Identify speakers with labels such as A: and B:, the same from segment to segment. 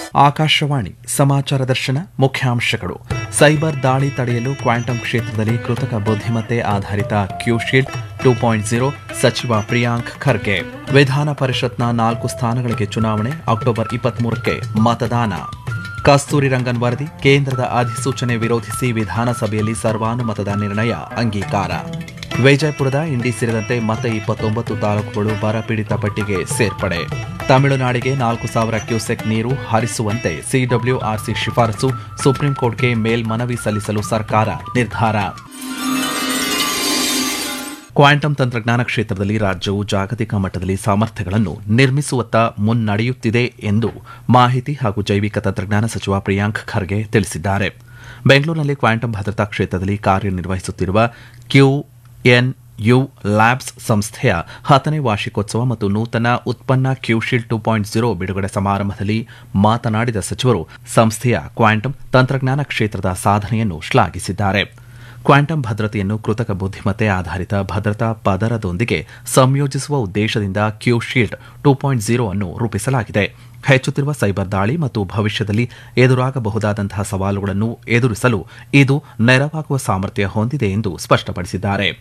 A: ಆಕಾಶವಾಣಿ ಸಮಾಚಾರ ದರ್ಶನ ಮುಖ್ಯಾಂಶಗಳು ಸೈಬರ್ ದಾಳಿ ತಡೆಯಲು ಕ್ವಾಂಟಮ್ ಕ್ಷೇತ್ರದಲ್ಲಿ ಕೃತಕ ಬುದ್ಧಿಮತ್ತೆ ಆಧಾರಿತ ಕ್ಯೂಶೀಲ್ಡ್ ಟೂ ಪಾಯಿಂಟ್ ಜೀರೋ ಸಚಿವ ಪ್ರಿಯಾಂಕ್ ಖರ್ಗೆ ವಿಧಾನ ಪರಿಷತ್ನ ನಾಲ್ಕು ಸ್ಥಾನಗಳಿಗೆ ಚುನಾವಣೆ ಅಕ್ಟೋಬರ್ ಇಪ್ಪತ್ಮೂರಕ್ಕೆ ಮತದಾನ ಕಸ್ತೂರಿ ರಂಗನ್ ವರದಿ ಕೇಂದ್ರದ ಅಧಿಸೂಚನೆ ವಿರೋಧಿಸಿ ವಿಧಾನಸಭೆಯಲ್ಲಿ ಸರ್ವಾನುಮತದ ನಿರ್ಣಯ ಅಂಗೀಕಾರ ವಿಜಯಪುರದ ಇಂಡಿ ಸೇರಿದಂತೆ ಮತ್ತೆ ಇಪ್ಪತ್ತೊಂಬತ್ತು ತಾಲೂಕುಗಳು ಬರಪೀಡಿತ ಪಟ್ಟಿಗೆ ಸೇರ್ಪಡೆ ತಮಿಳುನಾಡಿಗೆ ನಾಲ್ಕು ಸಾವಿರ ಕ್ಯೂಸೆಕ್ ನೀರು ಹರಿಸುವಂತೆ ಸಿಡಬ್ಲ್ಯೂಆರ್ಸಿ ಶಿಫಾರಸು ಸುಪ್ರೀಂ ಕೋರ್ಟ್ಗೆ ಮೇಲ್ಮನವಿ ಸಲ್ಲಿಸಲು ಸರ್ಕಾರ ನಿರ್ಧಾರ ಕ್ವಾಂಟಮ್ ತಂತ್ರಜ್ಞಾನ ಕ್ಷೇತ್ರದಲ್ಲಿ ರಾಜ್ಯವು ಜಾಗತಿಕ ಮಟ್ಟದಲ್ಲಿ ಸಾಮರ್ಥ್ಯಗಳನ್ನು ನಿರ್ಮಿಸುವತ್ತ ಮುನ್ನಡೆಯುತ್ತಿದೆ ಎಂದು ಮಾಹಿತಿ ಹಾಗೂ ಜೈವಿಕ ತಂತ್ರಜ್ಞಾನ ಸಚಿವ ಪ್ರಿಯಾಂಕ್ ಖರ್ಗೆ ತಿಳಿಸಿದ್ದಾರೆ ಬೆಂಗಳೂರಿನಲ್ಲಿ ಕ್ವಾಂಟಮ್ ಭದ್ರತಾ ಕ್ಷೇತ್ರದಲ್ಲಿ ಕಾರ್ಯನಿರ್ವಹಿಸುತ್ತಿರುವ ಕ್ಯೂಎನ್ಯು ಲ್ಯಾಬ್ಸ್ ಸಂಸ್ಥೆಯ ಹತ್ತನೇ ವಾರ್ಷಿಕೋತ್ಸವ ಮತ್ತು ನೂತನ ಉತ್ಪನ್ನ ಕ್ಯೂಶೀಲ್ಡ್ ಟೂ ಪಾಯಿಂಟ್ ಜೀರೋ ಬಿಡುಗಡೆ ಸಮಾರಂಭದಲ್ಲಿ ಮಾತನಾಡಿದ ಸಚಿವರು ಸಂಸ್ಥೆಯ ಕ್ವಾಂಟಮ್ ತಂತ್ರಜ್ಞಾನ ಕ್ಷೇತ್ರದ ಸಾಧನೆಯನ್ನು ಶ್ಲಾಘಿಸಿದ್ದಾರೆ ಕ್ವಾಂಟಮ್ ಭದ್ರತೆಯನ್ನು ಕೃತಕ ಬುದ್ಧಿಮತ್ತೆ ಆಧಾರಿತ ಭದ್ರತಾ ಪದರದೊಂದಿಗೆ ಸಂಯೋಜಿಸುವ ಉದ್ದೇಶದಿಂದ ಕ್ಯೂಶೀಲ್ಡ್ ಟೂ ಪಾಯಿಂಟ್ ಜೀರೋ ಅನ್ನು ರೂಪಿಸಲಾಗಿದೆ ಹೆಚ್ಚುತ್ತಿರುವ ಸೈಬರ್ ದಾಳಿ ಮತ್ತು ಭವಿಷ್ಯದಲ್ಲಿ ಎದುರಾಗಬಹುದಾದಂತಹ ಸವಾಲುಗಳನ್ನು ಎದುರಿಸಲು ಇದು ನೆರವಾಗುವ ಸಾಮರ್ಥ್ಯ ಹೊಂದಿದೆ ಎಂದು ಸ್ಪಷ್ಟಪಡಿಸಿದ್ದಾರೆ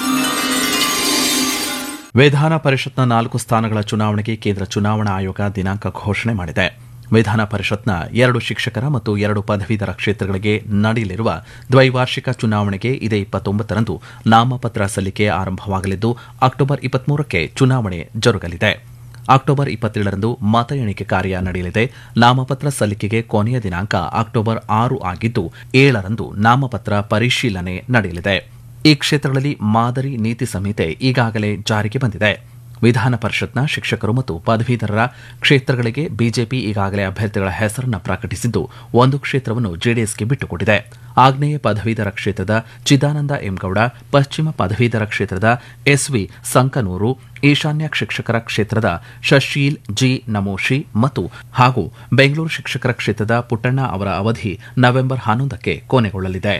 A: ವಿಧಾನ ಪರಿಷತ್ನ ನಾಲ್ಕು ಸ್ಥಾನಗಳ ಚುನಾವಣೆಗೆ ಕೇಂದ್ರ ಚುನಾವಣಾ ಆಯೋಗ ದಿನಾಂಕ ಘೋಷಣೆ ಮಾಡಿದೆ ವಿಧಾನ ಪರಿಷತ್ನ ಎರಡು ಶಿಕ್ಷಕರ ಮತ್ತು ಎರಡು ಪದವೀಧರ ಕ್ಷೇತ್ರಗಳಿಗೆ ನಡೆಯಲಿರುವ ದ್ವೈವಾರ್ಷಿಕ ಚುನಾವಣೆಗೆ ಇದೇ ಇಪ್ಪತ್ತೊಂಬತ್ತರಂದು ನಾಮಪತ್ರ ಸಲ್ಲಿಕೆ ಆರಂಭವಾಗಲಿದ್ದು ಅಕ್ಟೋಬರ್ ಇಪ್ಪತ್ಮೂರಕ್ಕೆ ಚುನಾವಣೆ ಜರುಗಲಿದೆ ಅಕ್ಟೋಬರ್ ಇಪ್ಪತ್ತೇಳರಂದು ಮತ ಎಣಿಕೆ ಕಾರ್ಯ ನಡೆಯಲಿದೆ ನಾಮಪತ್ರ ಸಲ್ಲಿಕೆಗೆ ಕೊನೆಯ ದಿನಾಂಕ ಅಕ್ಟೋಬರ್ ಆರು ಆಗಿದ್ದು ಏಳರಂದು ನಾಮಪತ್ರ ಪರಿಶೀಲನೆ ನಡೆಯಲಿದೆ ಈ ಕ್ಷೇತ್ರಗಳಲ್ಲಿ ಮಾದರಿ ನೀತಿ ಸಂಹಿತೆ ಈಗಾಗಲೇ ಜಾರಿಗೆ ಬಂದಿದೆ ವಿಧಾನ ಪರಿಷತ್ನ ಶಿಕ್ಷಕರು ಮತ್ತು ಪದವೀಧರರ ಕ್ಷೇತ್ರಗಳಿಗೆ ಬಿಜೆಪಿ ಈಗಾಗಲೇ ಅಭ್ಯರ್ಥಿಗಳ ಹೆಸರನ್ನು ಪ್ರಕಟಿಸಿದ್ದು ಒಂದು ಕ್ಷೇತ್ರವನ್ನು ಜೆಡಿಎಸ್ಗೆ ಬಿಟ್ಟುಕೊಟ್ಟಿದೆ ಆಗ್ನೇಯ ಪದವೀಧರ ಕ್ಷೇತ್ರದ ಚಿದಾನಂದ ಎಂಗೌಡ ಪಶ್ಚಿಮ ಪದವೀಧರ ಕ್ಷೇತ್ರದ ಎಸ್ವಿ ಸಂಕನೂರು ಈಶಾನ್ಯ ಶಿಕ್ಷಕರ ಕ್ಷೇತ್ರದ ಶಶೀಲ್ ಜಿ ನಮೋಶಿ ಮತ್ತು ಹಾಗೂ ಬೆಂಗಳೂರು ಶಿಕ್ಷಕರ ಕ್ಷೇತ್ರದ ಪುಟ್ಟಣ್ಣ ಅವರ ಅವಧಿ ನವೆಂಬರ್ ಹನ್ನೊಂದಕ್ಕೆ ಕೊನೆಗೊಳ್ಳಲಿದೆ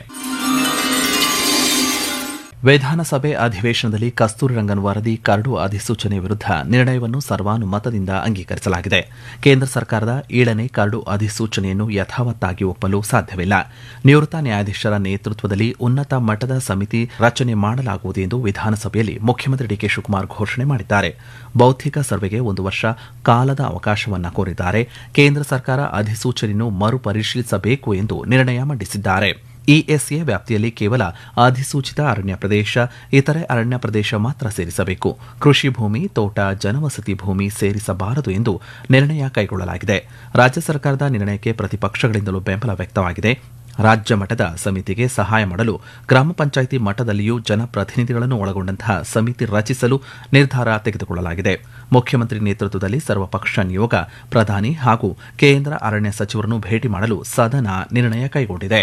A: ವಿಧಾನಸಭೆ ಅಧಿವೇಶನದಲ್ಲಿ ಕಸ್ತೂರಿ ರಂಗನ್ ವರದಿ ಕರಡು ಅಧಿಸೂಚನೆ ವಿರುದ್ಧ ನಿರ್ಣಯವನ್ನು ಸರ್ವಾನುಮತದಿಂದ ಅಂಗೀಕರಿಸಲಾಗಿದೆ ಕೇಂದ್ರ ಸರ್ಕಾರದ ಏಳನೇ ಕರಡು ಅಧಿಸೂಚನೆಯನ್ನು ಯಥಾವತ್ತಾಗಿ ಒಪ್ಪಲು ಸಾಧ್ಯವಿಲ್ಲ ನಿವೃತ್ತ ನ್ಯಾಯಾಧೀಶರ ನೇತೃತ್ವದಲ್ಲಿ ಉನ್ನತ ಮಟ್ಟದ ಸಮಿತಿ ರಚನೆ ಮಾಡಲಾಗುವುದು ಎಂದು ವಿಧಾನಸಭೆಯಲ್ಲಿ ಮುಖ್ಯಮಂತ್ರಿ ಡಿಕೆ ಶಿವಕುಮಾರ್ ಘೋಷಣೆ ಮಾಡಿದ್ದಾರೆ ಬೌದ್ಧಿಕ ಸರ್ವೆಗೆ ಒಂದು ವರ್ಷ ಕಾಲದ ಅವಕಾಶವನ್ನ ಕೋರಿದ್ದಾರೆ ಕೇಂದ್ರ ಸರ್ಕಾರ ಅಧಿಸೂಚನೆಯನ್ನು ಮರುಪರಿಶೀಲಿಸಬೇಕು ಎಂದು ನಿರ್ಣಯ ಮಂಡಿಸಿದ್ದಾರೆ ಇಎಸ್ಎ ವ್ಯಾಪ್ತಿಯಲ್ಲಿ ಕೇವಲ ಅಧಿಸೂಚಿತ ಅರಣ್ಯ ಪ್ರದೇಶ ಇತರೆ ಅರಣ್ಯ ಪ್ರದೇಶ ಮಾತ್ರ ಸೇರಿಸಬೇಕು ಕೃಷಿ ಭೂಮಿ ತೋಟ ಜನವಸತಿ ಭೂಮಿ ಸೇರಿಸಬಾರದು ಎಂದು ನಿರ್ಣಯ ಕೈಗೊಳ್ಳಲಾಗಿದೆ ರಾಜ್ಯ ಸರ್ಕಾರದ ನಿರ್ಣಯಕ್ಕೆ ಪ್ರತಿಪಕ್ಷಗಳಿಂದಲೂ ಬೆಂಬಲ ವ್ಯಕ್ತವಾಗಿದೆ ರಾಜ್ಯ ಮಟ್ಟದ ಸಮಿತಿಗೆ ಸಹಾಯ ಮಾಡಲು ಗ್ರಾಮ ಪಂಚಾಯಿತಿ ಮಟ್ಟದಲ್ಲಿಯೂ ಜನಪ್ರತಿನಿಧಿಗಳನ್ನು ಒಳಗೊಂಡಂತಹ ಸಮಿತಿ ರಚಿಸಲು ನಿರ್ಧಾರ ತೆಗೆದುಕೊಳ್ಳಲಾಗಿದೆ ಮುಖ್ಯಮಂತ್ರಿ ನೇತೃತ್ವದಲ್ಲಿ ಸರ್ವಪಕ್ಷ ನಿಯೋಗ ಪ್ರಧಾನಿ ಹಾಗೂ ಕೇಂದ್ರ ಅರಣ್ಯ ಸಚಿವರನ್ನು ಭೇಟಿ ಮಾಡಲು ಸದನ ನಿರ್ಣಯ ಕೈಗೊಂಡಿದೆ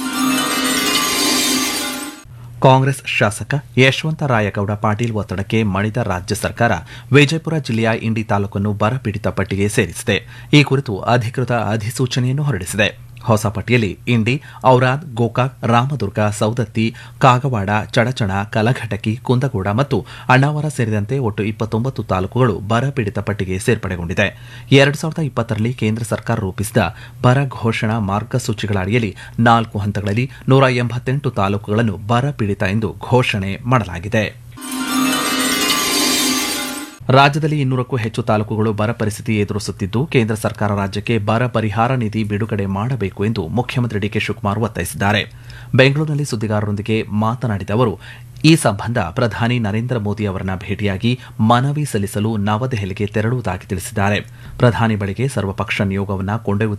A: ಕಾಂಗ್ರೆಸ್ ಶಾಸಕ ಯಶವಂತ ರಾಯಗೌಡ ಪಾಟೀಲ್ ಒತ್ತಡಕ್ಕೆ ಮಣಿದ ರಾಜ್ಯ ಸರ್ಕಾರ ವಿಜಯಪುರ ಜಿಲ್ಲೆಯ ಇಂಡಿ ತಾಲೂಕನ್ನು ಬರಪೀಡಿತ ಪಟ್ಟಿಗೆ ಸೇರಿಸಿದೆ ಈ ಕುರಿತು ಅಧಿಕೃತ ಅಧಿಸೂಚನೆಯನ್ನು ಹೊರಡಿಸಿದೆ ಹೊಸ ಪಟ್ಟಿಯಲ್ಲಿ ಇಂಡಿ ಔರಾದ್ ಗೋಕಾಕ್ ರಾಮದುರ್ಗ ಸೌದತ್ತಿ ಕಾಗವಾಡ ಚಡಚಣ ಕಲಘಟಕಿ ಕುಂದಗೋಡ ಮತ್ತು ಅಣ್ಣಾವರ ಸೇರಿದಂತೆ ಒಟ್ಟು ಇಪ್ಪತ್ತೊಂಬತ್ತು ತಾಲೂಕುಗಳು ಬರಪೀಡಿತ ಪಟ್ಟಿಗೆ ಸೇರ್ಪಡೆಗೊಂಡಿದೆ ಎರಡು ಸಾವಿರದ ಇಪ್ಪತ್ತರಲ್ಲಿ ಕೇಂದ್ರ ಸರ್ಕಾರ ರೂಪಿಸಿದ ಬರ ಘೋಷಣಾ ಮಾರ್ಗಸೂಚಿಗಳ ಅಡಿಯಲ್ಲಿ ನಾಲ್ಕು ಹಂತಗಳಲ್ಲಿ ನೂರ ಎಂಬತ್ತೆಂಟು ತಾಲೂಕುಗಳನ್ನು ಬರಪೀಡಿತ ಎಂದು ಘೋಷಣೆ ಮಾಡಲಾಗಿದೆ ರಾಜ್ಯದಲ್ಲಿ ಇನ್ನೂರಕ್ಕೂ ಹೆಚ್ಚು ತಾಲೂಕುಗಳು ಬರ ಪರಿಸ್ಥಿತಿ ಎದುರಿಸುತ್ತಿದ್ದು ಕೇಂದ್ರ ಸರ್ಕಾರ ರಾಜ್ಯಕ್ಕೆ ಬರ ಪರಿಹಾರ ನಿಧಿ ಬಿಡುಗಡೆ ಮಾಡಬೇಕು ಎಂದು ಮುಖ್ಯಮಂತ್ರಿ ಡಿಕೆ ಶಿವಕುಮಾರ್ ಒತ್ತಾಯಿಸಿದ್ದಾರೆ ಬೆಂಗಳೂರಿನಲ್ಲಿ ಸುದ್ದಿಗಾರರೊಂದಿಗೆ ಮಾತನಾಡಿದ ಅವರು ಈ ಸಂಬಂಧ ಪ್ರಧಾನಿ ನರೇಂದ್ರ ಮೋದಿ ಅವರನ್ನ ಭೇಟಿಯಾಗಿ ಮನವಿ ಸಲ್ಲಿಸಲು ನವದೆಹಲಿಗೆ ತೆರಳುವುದಾಗಿ ತಿಳಿಸಿದ್ದಾರೆ ಪ್ರಧಾನಿ ಬಳಿಗೆ ಸರ್ವಪಕ್ಷ ನಿಯೋಗವನ್ನು ಕೊಂಡೊಯ್ಯುವ